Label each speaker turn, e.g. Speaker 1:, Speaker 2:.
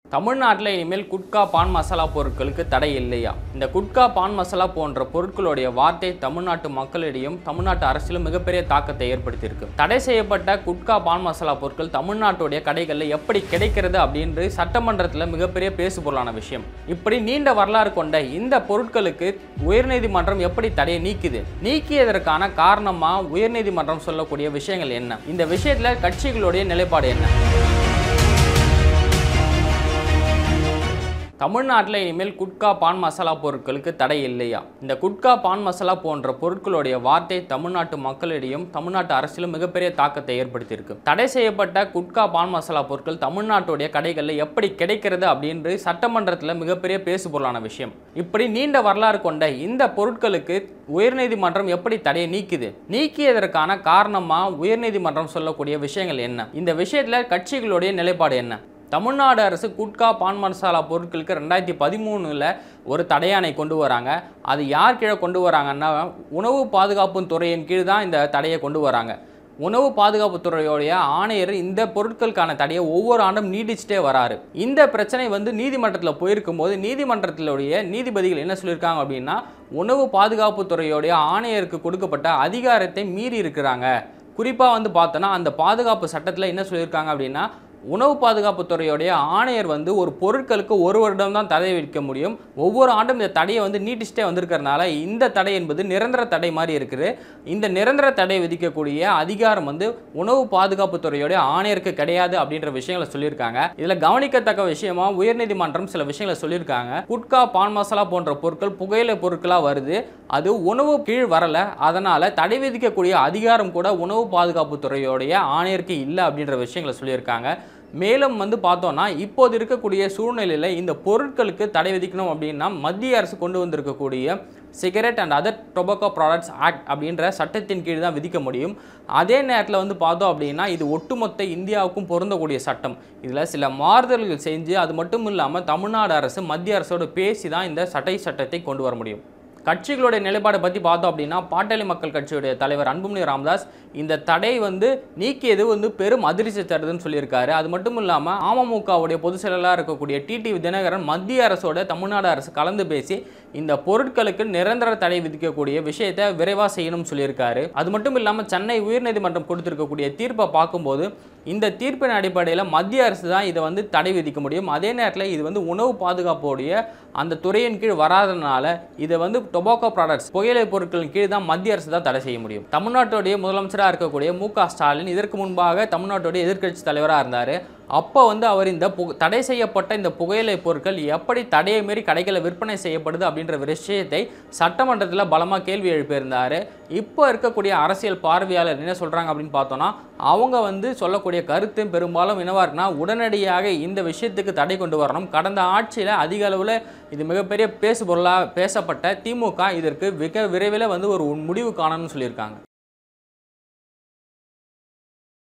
Speaker 1: தமிழ்நாட்டில் இனிமேல் குட்கா பான் மசாலா பொருட்களுக்கு தடை இல்லையா இந்த குட்கா பான் மசாலா போன்ற பொருட்களுடைய வார்த்தை தமிழ்நாட்டு மக்களிடையும் தமிழ்நாட்டு அரசிலும் மிகப்பெரிய தாக்கத்தை ஏற்படுத்தியிருக்கு தடை செய்யப்பட்ட குட்கா பான் மசாலா பொருட்கள் தமிழ்நாட்டுடைய கடைகளில் எப்படி கிடைக்கிறது அப்படின்று சட்டமன்றத்தில் மிகப்பெரிய பேசுபொருளான விஷயம் இப்படி நீண்ட வரலாறு கொண்ட இந்த பொருட்களுக்கு உயர்நீதிமன்றம் எப்படி தடையை நீக்குது நீக்கியதற்கான காரணமா உயர்நீதிமன்றம் சொல்லக்கூடிய விஷயங்கள் என்ன இந்த விஷயத்துல கட்சிகளுடைய நிலைப்பாடு என்ன தமிழ்நாட்டில் இனிமேல் குட்கா பான் மசாலா பொருட்களுக்கு தடை இல்லையா இந்த குட்கா பான் மசாலா போன்ற பொருட்களுடைய வார்த்தை தமிழ்நாட்டு மக்களிடையும் தமிழ்நாட்டு அரசிலும் மிகப்பெரிய தாக்கத்தை ஏற்படுத்தியிருக்கு தடை செய்யப்பட்ட குட்கா பான் மசாலா பொருட்கள் தமிழ்நாட்டுடைய கடைகளில் எப்படி கிடைக்கிறது அப்படின்று சட்டமன்றத்தில் மிகப்பெரிய பேசுபொருளான விஷயம் இப்படி நீண்ட வரலாறு கொண்ட இந்த பொருட்களுக்கு உயர்நீதிமன்றம் எப்படி தடையை நீக்குது நீக்கியதற்கான காரணமா உயர்நீதிமன்றம் சொல்லக்கூடிய விஷயங்கள் என்ன இந்த விஷயத்துல கட்சிகளுடைய நிலைப்பாடு என்ன தமிழ்நாடு அரசு குட்கா பான் மசாலா பொருட்களுக்கு ரெண்டாயிரத்தி பதிமூணில் ஒரு தடையாணை கொண்டு வராங்க அது யார் கீழே கொண்டு வராங்கன்னா உணவு பாதுகாப்பு துறையின் கீழ் தான் இந்த தடையை கொண்டு வராங்க உணவு பாதுகாப்பு துறையோடைய ஆணையர் இந்த பொருட்களுக்கான தடையை ஒவ்வொரு ஆண்டும் நீடிச்சுட்டே வராரு இந்த பிரச்சனை வந்து நீதிமன்றத்தில் போயிருக்கும் போது நீதிமன்றத்திலுடைய நீதிபதிகள் என்ன சொல்லியிருக்காங்க அப்படின்னா உணவு பாதுகாப்பு துறையோடைய ஆணையருக்கு கொடுக்கப்பட்ட அதிகாரத்தை மீறி இருக்கிறாங்க குறிப்பாக வந்து பார்த்தோன்னா அந்த பாதுகாப்பு சட்டத்தில் என்ன சொல்லியிருக்காங்க அப்படின்னா உணவு பாதுகாப்பு துறையுடைய ஆணையர் வந்து ஒரு பொருட்களுக்கு ஒரு வருடம் தான் தடை விதிக்க முடியும் ஒவ்வொரு ஆண்டும் இந்த தடையை வந்து நீட்டிச்சிட்டே வந்திருக்கிறதுனால இந்த தடை என்பது நிரந்தர தடை மாதிரி இருக்குது இந்த நிரந்தர தடை விதிக்கக்கூடிய அதிகாரம் வந்து உணவு பாதுகாப்பு துறையுடைய ஆணையருக்கு கிடையாது அப்படின்ற விஷயங்களை சொல்லியிருக்காங்க இதில் கவனிக்கத்தக்க விஷயமா உயர்நீதிமன்றம் சில விஷயங்களை சொல்லியிருக்காங்க குட்கா பான் மசாலா போன்ற பொருட்கள் புகையிலை பொருட்களாக வருது அது உணவு கீழ் வரல அதனால தடை விதிக்கக்கூடிய அதிகாரம் கூட உணவு பாதுகாப்பு துறையோடைய ஆணையருக்கு இல்லை அப்படின்ற விஷயங்களை சொல்லியிருக்காங்க மேலும் வந்து பார்த்தோன்னா இப்போது இருக்கக்கூடிய சூழ்நிலையில் இந்த பொருட்களுக்கு தடை விதிக்கணும் அப்படின்னா மத்திய அரசு கொண்டு வந்திருக்கக்கூடிய cigarette and other tobacco products act அப்படின்ற சட்டத்தின் கீழ் தான் விதிக்க முடியும் அதே நேரத்தில் வந்து பார்த்தோம் அப்படின்னா இது ஒட்டுமொத்த இந்தியாவுக்கும் பொருந்தக்கூடிய சட்டம் இதில் சில மாறுதல்கள் செஞ்சு அது மட்டும் இல்லாமல் தமிழ்நாடு அரசு மத்திய அரசோடு பேசி தான் இந்த சட்டை சட்டத்தை கொண்டு வர முடியும் கட்சிகளுடைய நிலைப்பாடை பற்றி பார்த்தோம் அப்படின்னா பாட்டாளி மக்கள் கட்சியுடைய தலைவர் அன்புமணி ராமதாஸ் இந்த தடை வந்து நீக்கியது வந்து பெரும் அதிர்ச்சி தருதுன்னு சொல்லியிருக்காரு அது மட்டும் இல்லாமல் அமமுகவுடைய பொதுச் செயலாளராக இருக்கக்கூடிய டிடி தினகரன் மத்திய அரசோட தமிழ்நாடு அரசு கலந்து பேசி இந்த பொருட்களுக்கு நிரந்தர தடை விதிக்கக்கூடிய விஷயத்தை விரைவாக செய்யணும்னு சொல்லியிருக்காரு அது மட்டும் இல்லாமல் சென்னை உயர்நீதிமன்றம் கொடுத்திருக்கக்கூடிய தீர்ப்பை பார்க்கும்போது இந்த தீர்ப்பின் அடிப்படையில் மத்திய அரசு தான் இதை வந்து தடை விதிக்க முடியும் அதே நேரத்தில் இது வந்து உணவு பாதுகாப்போடைய அந்த துறையின் கீழ் வராதனால இதை வந்து டொபாக்கோ ப்ராடக்ட்ஸ் புகையிலை பொருட்களின் கீழ் தான் மத்திய அரசு தான் தடை செய்ய முடியும் தமிழ்நாட்டுடைய முதலமைச்சராக இருக்கக்கூடிய மு க ஸ்டாலின் இதற்கு முன்பாக தமிழ்நாட்டுடைய எதிர்க்கட்சி தலைவராக இருந்தார் அப்போ வந்து அவர் இந்த பு தடை செய்யப்பட்ட இந்த புகையிலை பொருட்கள் எப்படி தடையை மீறி கடைகளில் விற்பனை செய்யப்படுது அப்படின்ற விஷயத்தை சட்டமன்றத்தில் பலமாக கேள்வி எழுப்பியிருந்தார் இப்போ இருக்கக்கூடிய அரசியல் பார்வையாளர் என்ன சொல்கிறாங்க அப்படின்னு பார்த்தோன்னா அவங்க வந்து சொல்லக்கூடிய கருத்து பெரும்பாலும் என்னவா இருக்குன்னா உடனடியாக இந்த விஷயத்துக்கு தடை கொண்டு வரணும் கடந்த ஆட்சியில் அதிக அளவில் இது மிகப்பெரிய பேசுபொருளாக பேசப்பட்ட திமுக இதற்கு மிக விரைவில் வந்து ஒரு முடிவு காணணும்னு சொல்லியிருக்காங்க